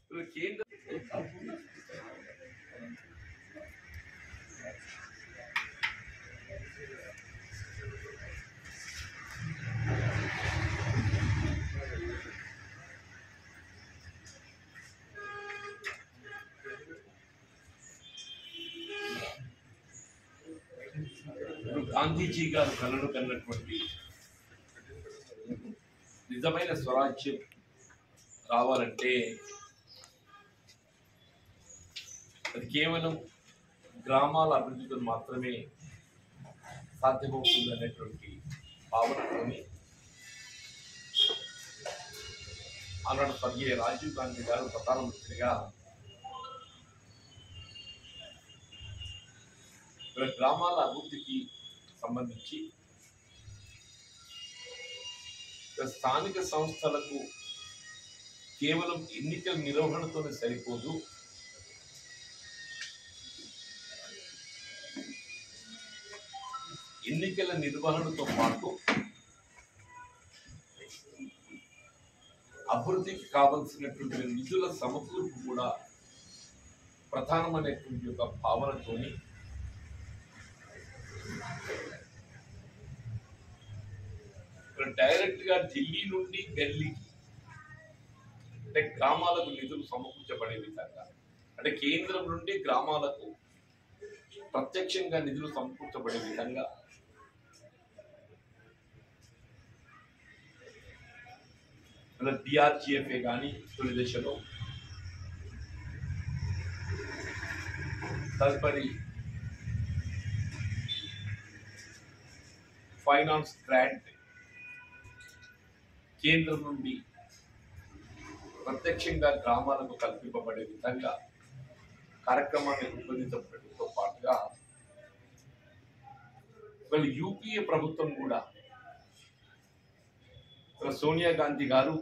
ఇప్పుడు కేంద్ర ఇప్పుడు గాంధీజీ గారు కలలు కన్నటువంటి నిజమైన స్వరాజ్యం రావాలంటే అది కేవలం గ్రామాల అభివృద్ధితో మాత్రమే సాధ్యమవుతుంది అనేటువంటి భావనతోని ఆనాడు స్వర్గీయ రాజీవ్ గాంధీ గారు ప్రధానమంత్రిగా ఇక్కడ గ్రామాల అభివృద్ధికి సంబంధించి ఇక్కడ స్థానిక సంస్థలకు కేవలం ఎన్నికల నిర్వహణతోనే సరిపోదు ఎన్నికల నిర్వహణతో పాటు అభివృద్ధికి కావలసినటువంటి నిధుల సమకూర్పు కూడా ప్రధానమైనటువంటి ఒక భావనతోని ఇక్కడ డైరెక్ట్ గా ఢిల్లీ నుండి ఢిల్లీకి అంటే గ్రామాలకు నిధులు సమకూర్చబడే విధంగా అంటే కేంద్రం నుండి గ్రామాలకు ప్రత్యక్షంగా నిధులు సమకూర్చబడే విధంగా అలా డిఆర్జిఎఫ్ఏ కానీ తొలి దశలో తదుపరి ఫైనాన్స్ గ్రాంట్ కేంద్రం నుండి ప్రత్యక్షంగా గ్రామాలకు కల్పింపబడే విధంగా కార్యక్రమాన్ని రూపొందించడంతో పాటుగా ఇవాళ యూపీఏ ప్రభుత్వం కూడా ఇక్కడ సోనియా గాంధీ గారు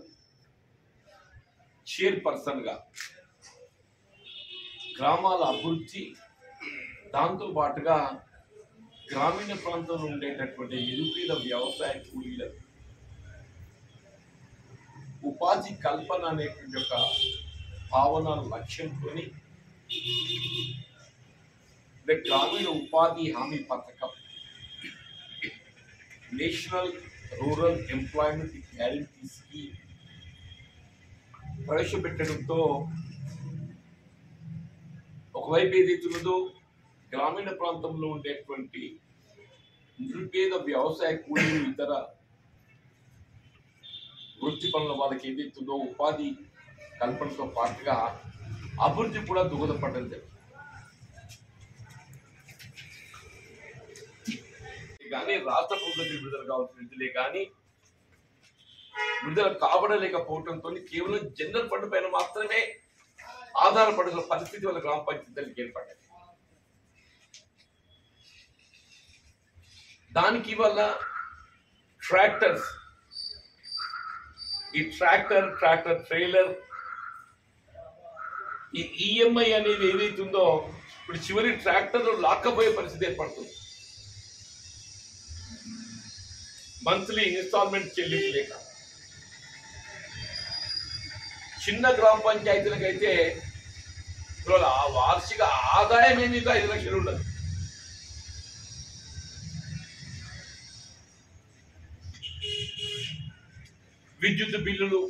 చైర్పర్సన్ గా గ్రామాల అభివృద్ధి దాంతో పాటుగా గ్రామీణ ప్రాంతంలో ఉండేటటువంటి నిరుపేద వ్యవసాయ కూలీలకు ఉపాధి కల్పన అనేటువంటి ఒక భావన లక్ష్యంతో గ్రామీణ ఉపాధి హామీ పథకం national rural employment guarantee scheme ప్రవేశపెట్టడంతో ఒకవైపు ఏదైతున్నదో గ్రామీణ ప్రాంతంలో ఉండేటువంటి నిరుపేద వ్యవసాయ కూలీలు ఇతర వృత్తి పనుల వాళ్ళకి ఏదైతుందో ఉపాధి కల్పనతో పాటుగా అభివృద్ధి కూడా దోహదపడడం జరిగింది కానీ రాష్ట్ర ప్రభుత్వం విడుదల కావాల్సిన నిధులే కానీ విడుదల కాబడలేకపోవడంతో కేవలం జనరల్ ఫండ్ పైన మాత్రమే ఆధారపడిన పరిస్థితి వల్ల గ్రామ పంచాయతీలకు ఏర్పడ్డాయి దానికి వల్ల ట్రాక్టర్స్ ఈ ట్రాక్టర్ ట్రాక్టర్ ట్రైలర్ ఈ ఈఎంఐ అనేది ఏదైతుందో ఇప్పుడు చివరి ట్రాక్టర్ లాక్కపోయే పరిస్థితి ఏర్పడుతుంది మంత్లీ ఇన్స్టాల్మెంట్ చెల్లింపు లేక చిన్న గ్రామ పంచాయతీలకు అయితే ఇవాళ ఆ వార్షిక ఆదాయం ఏమీ ఐదు లక్షలు ఉండదు విద్యుత్ బిల్లులు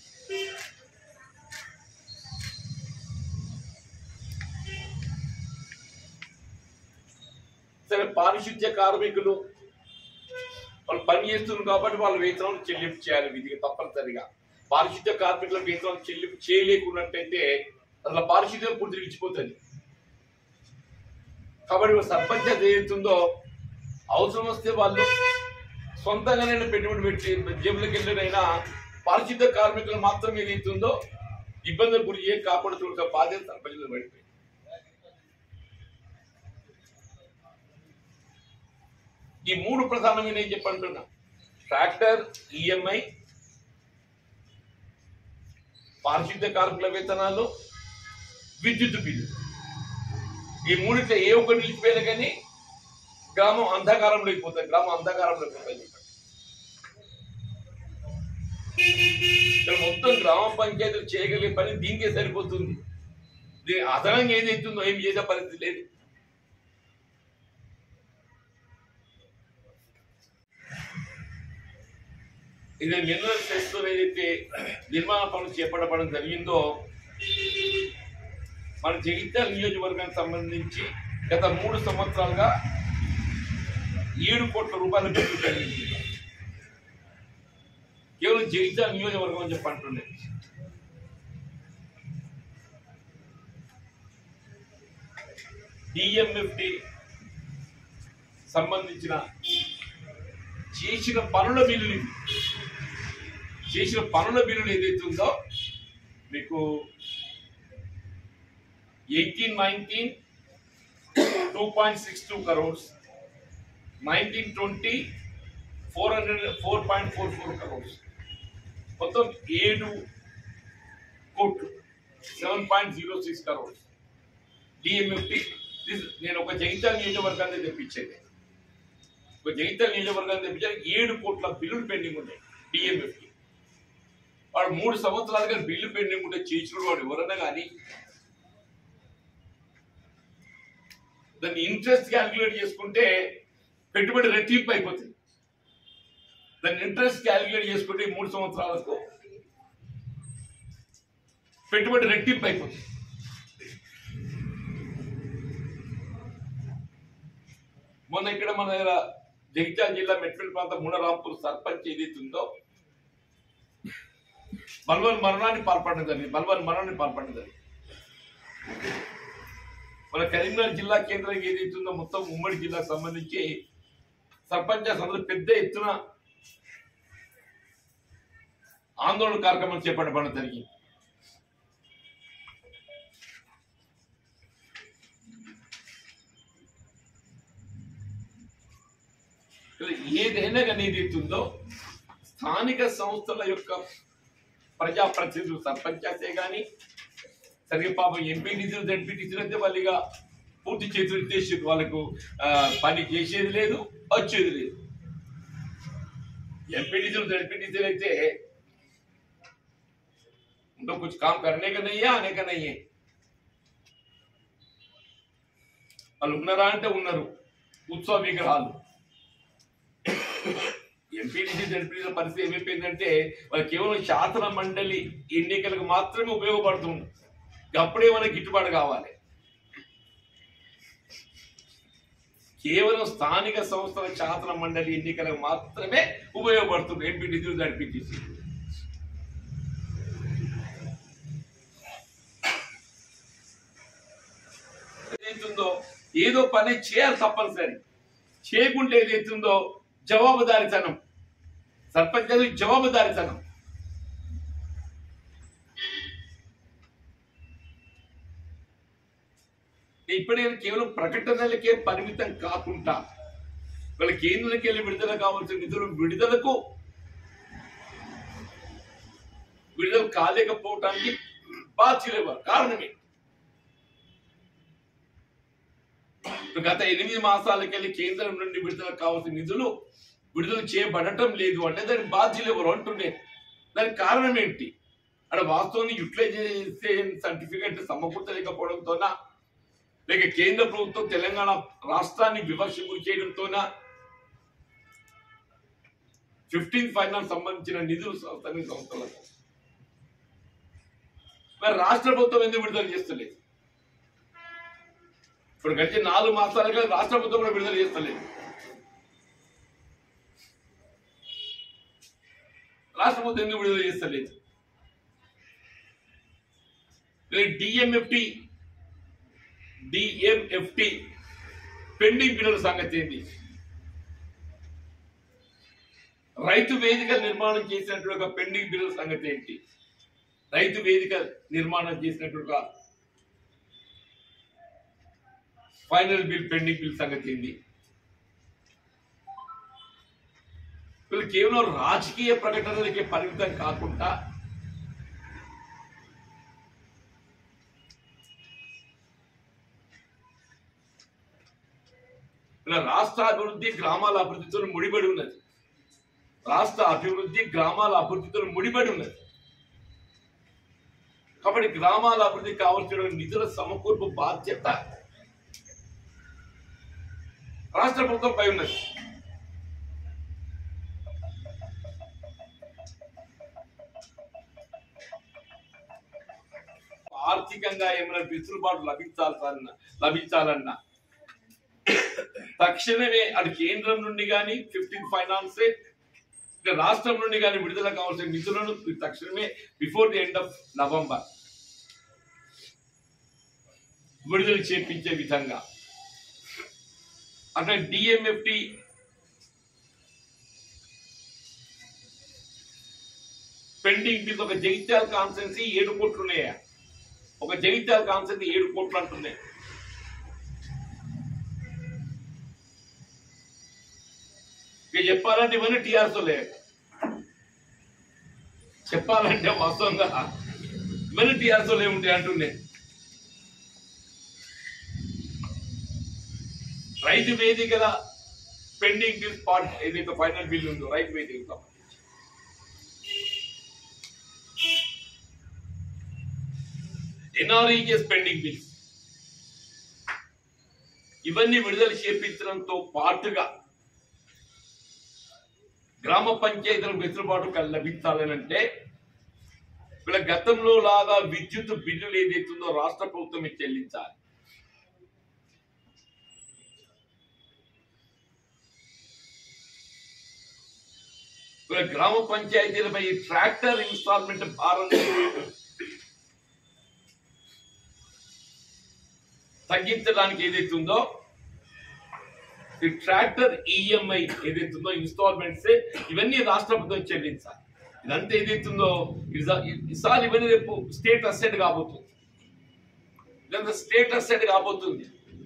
సరే పారిశుద్ధ్య కార్మికులు వాళ్ళు పని చేస్తున్నారు కాబట్టి వాళ్ళు వేతనం చెల్లింపు చేయాలి విధిగా తప్పనిసరిగా పారిశుద్ధ్య కార్మికుల వేతనం చెల్లింపు చేయలేకున్నట్టయితే అసలు పారిశుద్ధ్యం పూర్తి ఇచ్చిపోతుంది కాబట్టి ఇప్పుడు సర్పంచ్ ఏదైతుందో అవసరం వస్తే వాళ్ళు సొంతంగానైనా పెట్టుబడి పెట్టి జేబులకు వెళ్ళినైనా పారిశుద్ధ్య కార్మికులు మాత్రం ఏదైతుందో ఇబ్బందులు గురి చేయ కాపాడుతున్న బాధ్యత సర్పంచులు పడిపోయింది ఈ మూడు ప్రధానమైన ఏం చెప్పంటున్నా ట్రాక్టర్ ఈఎంఐ పారిశుద్ధ్య కార్మికుల వేతనాలు విద్యుత్ బిల్లు ఈ మూడిట్లో ఏ ఒక్కటి నిలిచిపోయినా కానీ గ్రామం అంధకారంలో అయిపోతుంది గ్రామం అంధకారంలో అయిపోతుంది చెప్పండి ఇక్కడ మొత్తం గ్రామ పంచాయతీలు చేయగలిగే పని దీనికే సరిపోతుంది దీని అదనంగా ఏదైతుందో ఏం చేసే పరిస్థితి లేదు ఇది మినరల్ సెస్తో ఏదైతే నిర్మాణ పనులు చేపట్టడం జరిగిందో మన జగిత్యాల నియోజకవర్గానికి సంబంధించి గత మూడు సంవత్సరాలుగా ఏడు కోట్ల రూపాయలు బిల్లు కలిగింది కేవలం జగిత్యాల నియోజకవర్గం అని చెప్పి అంటుండే డిఎంఎఫ్టి సంబంధించిన చేసిన పనుల బిల్లులు ఇవి. చేసిన పనుల బిల్లులు ఏదైతే ఉందో మీకు eighteen nineteen two point six two crores nineteen twenty four hundred four point four four crores మొత్తం ఏడు కోట్లు seven point zero six crores DMFT నేను ఒక జగిత్యాల నియోజకవర్గాన్ని తెప్పించేది ఒక జగిత్యాల నియోజకవర్గాన్ని తెప్పించాను ఏడు కోట్ల బిల్లులు పెండింగ్ ఉన్నాయి డిఎంఎఫ్టి వాడు మూడు సంవత్సరాలుగా బిల్లు పెండింగ్ ఉంటే చేసిన వాడు ఎవరన్నా కానీ దాన్ని ఇంట్రెస్ట్ క్యాలిక్యులేట్ చేసుకుంటే పెట్టుబడి రెట్టింపు అయిపోతుంది దాన్ని ఇంట్రెస్ట్ క్యాలిక్యులేట్ చేసుకుంటే ఈ మూడు సంవత్సరాలకు పెట్టుబడి రెట్టింపు అయిపోతుంది మొన్న ఇక్కడ మన దగ్గర జగిత్యాల జిల్లా మెట్పల్లి ప్రాంతం మూడరాంపూర్ సర్పంచ్ ఏదైతే ఉందో బల్వన్ మరణాన్ని పాల్పడడం జరిగింది బల్వన్ మరణాన్ని పాల్పడడం జరిగింది మన కరీంనగర్ జిల్లా కేంద్రం ఏదైతే ఉందో మొత్తం ఉమ్మడి జిల్లాకు సంబంధించి సర్పంచ్ అందరూ పెద్ద ఎత్తున ఆందోళన కార్యక్రమాలు చేపట్టబడడం జరిగింది ఇలా ఏదైనా కానీ ఏదైతే ఉందో స్థానిక సంస్థల యొక్క ప్రజాప్రతినిధులు సర్పంచాసే కానీ సరిగ్గా పాపం ఎంపీ నిధులు జడ్పీ నిధులు అయితే వాళ్ళు ఇక పూర్తి చేతులు చేసి వాళ్ళకు ఆ, పని చేసేది లేదు వచ్చేది లేదు ఎంపీ నిధులు జడ్పీ నిధులు అయితే उनको कुछ काम करने का नहीं है आने का नहीं है వాళ్ళు ఉన్నారా అంటే ఉన్నారు ఉత్సవ విగ్రహాలు ఎంపీడీసీ జడ్పీడీసీ పరిస్థితి ఏమైపోయిందంటే వాళ్ళు కేవలం శాసన మండలి ఎన్నికలకు మాత్రమే ఉపయోగపడుతుంది అప్పుడే మనకి గిట్టుబాటు కావాలి కేవలం స్థానిక సంస్థల శాసన మండలి ఎన్నికలకు మాత్రమే ఉపయోగపడుతుంది ఎంపీటీసీ జడ్పీటీసీ ఏదైతుందో ఏదో పని చేయాలి తప్పనిసరి చేయకుంటే ఏదైతుందో జవాబుదారితనం సర్పంచ్ గారి జవాబుదారితనం ఇప్పుడే కేవలం ప్రకటనలకే పరిమితం కాకుండా వాళ్ళ కేంద్రానికి వెళ్ళి విడుదల కావాల్సిన నిధులు విడుదలకు విడుదల కాలేకపోవటానికి బాధ్యులేవారు కారణమే గత ఎనిమిది మాసాలకెళ్ళి కేంద్రం నుండి విడుదల కావాల్సిన నిధులు విడుదల చేయబడటం లేదు అంటే దానికి బాధ్యులు ఎవరు అంటుండే దానికి కారణం ఏంటి అక్కడ వాస్తవాన్ని యూటిలైజేషన్ సర్టిఫికెట్ సమకూర్చలేకపోవడంతోనా లేక కేంద్ర ప్రభుత్వం తెలంగాణ రాష్ట్రాన్ని వివక్ష గురి చేయడంతోనా ఫిఫ్టీన్ ఫైనాన్స్ సంబంధించిన నిధులు స్థానిక సంస్థలకు మరి రాష్ట్ర ప్రభుత్వం ఎందుకు విడుదల చేస్తలేదు ఇప్పుడు గడిచిన నాలుగు మాసాలుగా రాష్ట్ర ప్రభుత్వం కూడా విడుదల చేస్తలేదు రాష్ట్ర ప్రభుత్వం ఎందుకు విడుదల చేస్తలేదు డిఎంఎఫ్టి డిఎంఎఫ్టి పెండింగ్ బిల్లుల సంగతి ఏంటి రైతు వేదిక నిర్మాణం చేసినటువంటి ఒక పెండింగ్ బిల్లుల సంగతి ఏంటి రైతు వేదిక నిర్మాణం చేసినటువంటి ఒక ఫైనల్ బిల్ పెండింగ్ బిల్ సంగతి ఏంటి వీళ్ళు కేవలం రాజకీయ ప్రకటనలకే పరిమితం కాకుండా ఇలా రాష్ట్ర అభివృద్ధి గ్రామాల అభివృద్ధితో ముడిపడి ఉన్నది రాష్ట్ర అభివృద్ధి గ్రామాల అభివృద్ధితో ముడిపడి ఉన్నది కాబట్టి గ్రామాల అభివృద్ధికి కావాల్సిన నిధుల సమకూర్పు బాధ్యత రాష్ట్ర ప్రభుత్వం పై ఉన్నది ఆర్థికంగా ఏమైనా వెసులుబాటు లభించాల్సిన లభించాలన్నా తక్షణమే అది కేంద్రం నుండి కానీ ఫిఫ్టీన్ ఫైనాన్స్ రాష్ట్రం నుండి కానీ విడుదల కావాల్సిన నిధులను తక్షణమే before the end of November విడుదల చేపించే విధంగా అంటే డిఎంఎఫ్టి పెండింగ్ బిల్ ఒక జగిత్యాల కాన్సెన్సీ ఏడు కోట్లు ఉన్నాయా ఒక జగిత్యాల కాన్సెన్సీ ఏడు కోట్లు అంటున్నాయి ఇక చెప్పాలంటే ఇవన్నీ టీఆర్ఎస్ లే చెప్పాలంటే వాస్తవంగా ఇవన్నీ టీఆర్ఎస్ లే ఉంటాయి అంటున్నాయి రైతు వేదికల పెండింగ్ బిల్ పార్ట్ ఏదైతే ఫైనల్ బిల్ ఉందో రైతు వేదిక సంబంధించి ఎన్ఆర్ఈఎస్ పెండింగ్ బిల్స్ ఇవన్నీ విడుదల చేపించడంతో పాటుగా గ్రామ పంచాయతీలకు వెసులుబాటు కల్- లభించాలని అంటే వీళ్ళ గతంలో లాగా విద్యుత్ బిల్లులు ఏదైతుందో రాష్ట్ర ప్రభుత్వమే చెల్లించాలి వీళ్ళ గ్రామ పంచాయతీలపై ఈ ట్రాక్టర్ ఇన్స్టాల్మెంట్ భారం తగ్గించడానికి ఏదైతే ఉందో ఈ ట్రాక్టర్ ఈఎంఐ ఏదైతే ఉందో ఇన్స్టాల్మెంట్స్ ఇవన్నీ రాష్ట్ర ప్రభుత్వం చెల్లించాలి ఇదంతా ఏదైతుందో ఈసారి ఇవన్నీ రేపు స్టేట్ అసెట్ కాబోతుంది ఇదంతా స్టేట్ అసెట్ కాబోతుంది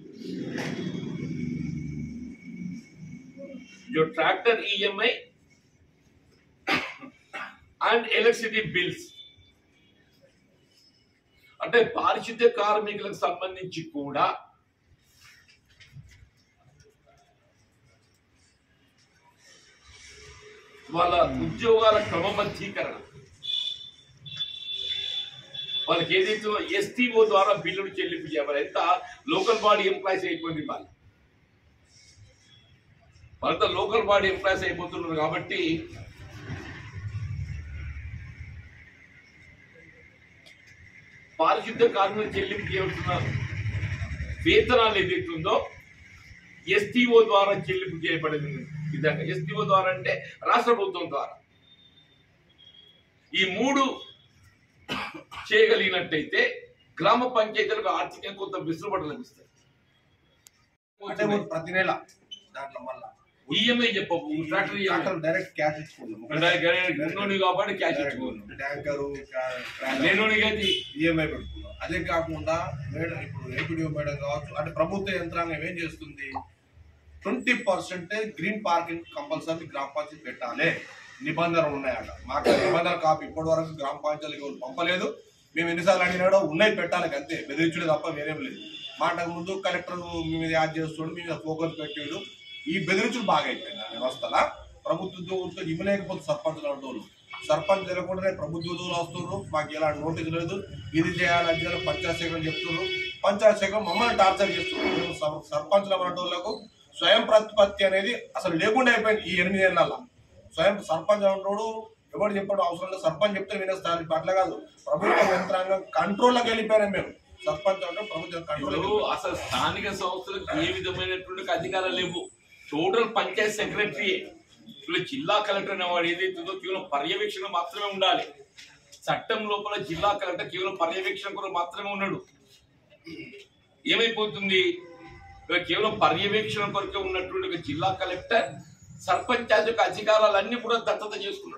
your tractor EMI and electricity bills అంటే పారిశుద్ధ్య కార్మికులకు సంబంధించి కూడా వాళ్ళ ఉద్యోగాల క్రమబద్ధీకరణ వాళ్ళకి ఏదైతే ఎస్టీఓ ద్వారా బిల్లులు చెల్లింపు చేయాలి ఎంత లోకల్ బాడీ ఎంప్లాయీస్ అయిపోయింది వాళ్ళు వాళ్ళంతా లోకల్ బాడీ ఎంప్లాయీస్ అయిపోతున్నారు కాబట్టి పారిశుద్ధ్య కార్మికులు చెల్లింపు చేయవలసిన వేతనాలు ఏదైతే ఉందో ఎస్టీఓ ద్వారా చెల్లింపు చేయబడింది విధంగా ఎస్టీఓ ద్వారా అంటే రాష్ట్ర ప్రభుత్వం ద్వారా ఈ మూడు చేయగలిగినట్టయితే గ్రామ పంచాయతీలకు ఆర్థికంగా కొంత వెసులుబాటు లభిస్తాయి అంటే మనం ప్రతి నెల దాంట్లో మళ్ళా ఈఎంఐ చెప్పవు tractor EMI tractor direct cash ఇచ్చుకున్నాం ఉన్నోని కాబట్టి క్యాష్ ఇచ్చుకోను ట్యాంకరు లేనోనికి అయితే ఈఎంఐ పెట్టుకున్నాం అదే కాకుండా మేడం ఇప్పుడు ఏపీడీఓ మేడం కావచ్చు అంటే ప్రభుత్వ యంత్రాంగం ఏం చేస్తుంది twenty percent green parking compulsory గ్రామ పంచాయతీ పెట్టాలి నిబంధనలు ఉన్నాయట మాకు ఆ నిబంధనలు కాపీ ఇప్పటి వరకు గ్రామ పంచాయతీకి ఎవరు పంపలేదు మేము ఎన్నిసార్లు అడిగినాడో ఉన్నాయి పెట్టాలి అంతే బెదిరించుడే తప్ప వేరేం లేదు మాటకు ముందు కలెక్టర్ మీ మీద యాడ్ చేస్తుండు మీ మీద ఫోకస్ పెట్టాడు ఈ బెదిరించుడు బాగా అయిపోయింది ఆ వ్యవస్థల ప్రభుత్వ ఉద్యోగులతో ఇవ్వలేకపోతే సర్పంచ్ అంటోళ్ళు సర్పంచ్ తిరగకుండానే ప్రభుత్వ ఉద్యోగులు వస్తున్నారు మాకు ఎలాంటి నోటీస్ లేదు ఇది చేయాలి అది చేయాలి పంచాయత్ శాఖ చెప్తున్నారు పంచాయత్ శాఖ మమ్మల్ని టార్చర్ చేస్తున్నారు మేము సర్- సర్పంచ్ల అనేటోళ్ళకు స్వయం ప్రతిపత్తి అనేది అసలు లేకుండా అయిపోయింది ఈ ఎనిమిది ఏళ్ళ స్వయం సర్పంచ్ అంటాడు ఎవరు చెప్పాడు అవసరం లేదు సర్పంచ్ చెప్తే వినేస్తారు ఇప్పుడు అట్లా కాదు ప్రభుత్వ యంత్రాంగం కంట్రోల్లోకి వెళ్ళిపోయారు మేము సర్పంచ్ అంటే ప్రభుత్వ కంట్రోల్ ఇప్పుడు అసలు స్థానిక సంస్థలకు ఏ విధమైనటువంటి అధికారాలు లేవు టోటల్ పంచాయత్ సెక్రటరీ ఇప్పుడు జిల్లా కలెక్టర్ అనేవాడు ఏదైతే ఉందో కేవలం పర్యవేక్షణ మాత్రమే ఉండాలి చట్టం లోపల జిల్లా కలెక్టర్ కేవలం పర్యవేక్షణ కొరకు మాత్రమే ఉన్నాడు ఏమైపోతుంది ఇక కేవలం పర్యవేక్షణ కొరకే ఉన్నటువంటి ఒక జిల్లా కలెక్టర్ సర్పంచాయతీ యొక్క అధికారాలన్నీ కూడా దత్తత చేసుకున్నాడు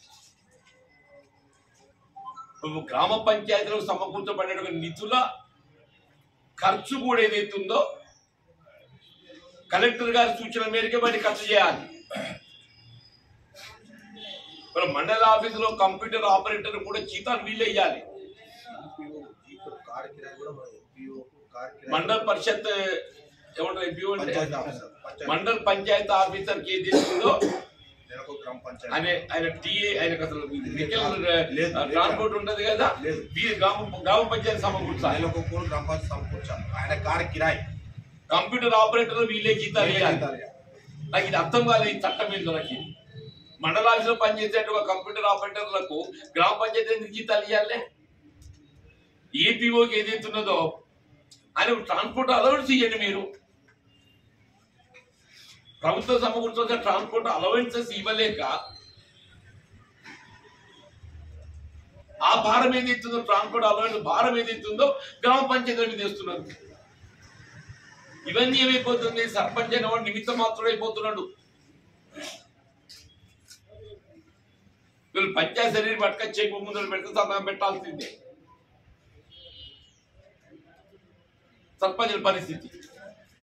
నువ్వు గ్రామ పంచాయతీలకు సమకూర్చబడే ఒక నిధుల ఖర్చు కూడా ఏదైతే ఉందో కలెక్టర్ గారి సూచన మేరకే వాటిని ఖర్చు చేయాలి మరి మండల ఆఫీసులో కంప్యూటర్ ఆపరేటర్ కూడా జీతాలు వీళ్ళు వేయాలి కార్ కిరాయి కూడా మనం ఎంపీఓ కార్ కిరాయి మండల పరిషత్ ఏమంటారు ఎంపీఓ అంటే పంచాయతీ ఆఫీసర్ పంచాయతీ మండల్ పంచాయతీ ఆఫీసర్ కి ఏది ఉందో నెలకు గ్రామ పంచాయతీ ఆయన ఆయన టీఏ ఆయనకు అసలు వెహికల్ లేదు, ట్రాన్స్పోర్ట్ ఉంటది కదా లేదు. వీ- గ్రామ గ్రామ పంచాయతీ సమకూర్చాలి నెలకు కూడా గ్రామ పంచాయతీ సమకూర్చాలి ఆయన కారు కిరాయి కంప్యూటర్ ఆపరేటర్ వీళ్ళే జీతాలు ఇవ్వాలి జీతాలు ఇవ్వాలి. నాకు ఇది అర్థం కాలేదు ఈ చట్టం ఏందో నాకు ఇది. మండలాల్లో పనిచేసే ఒక కంప్యూటర్ ఆపరేటర్లకు గ్రామ పంచాయతీ ఎందుకు జీతాలు ఇవ్వాలి ఏపీఓకి ఏదైతే ఉన్నదో ఆయన ట్రాన్స్పోర్ట్ అలవెన్స్ ఇవ్వండి మీరు ప్రభుత్వం సమకూర్చున్న ట్రాన్స్పోర్ట్ అలవెన్సెస్ ఇవ్వలేక ఆ భారం ఏదైతుందో ట్రాన్స్పోర్ట్ అలవెన్స్ భారం ఏదైతుందో గ్రామ పంచాయతీ మీద వేస్తున్నారు ఇవన్నీ ఏమైపోతుంది సర్పంచ్ అయిన వాడు నిమిత్త మాత్రుడైపోతున్నాడు వీళ్ళు పంచాయతీ శరీరం పట్టుకొచ్చే ముందు పెడితే సంతకం పెట్టాల్సిందే సర్పంచుల పరిస్థితి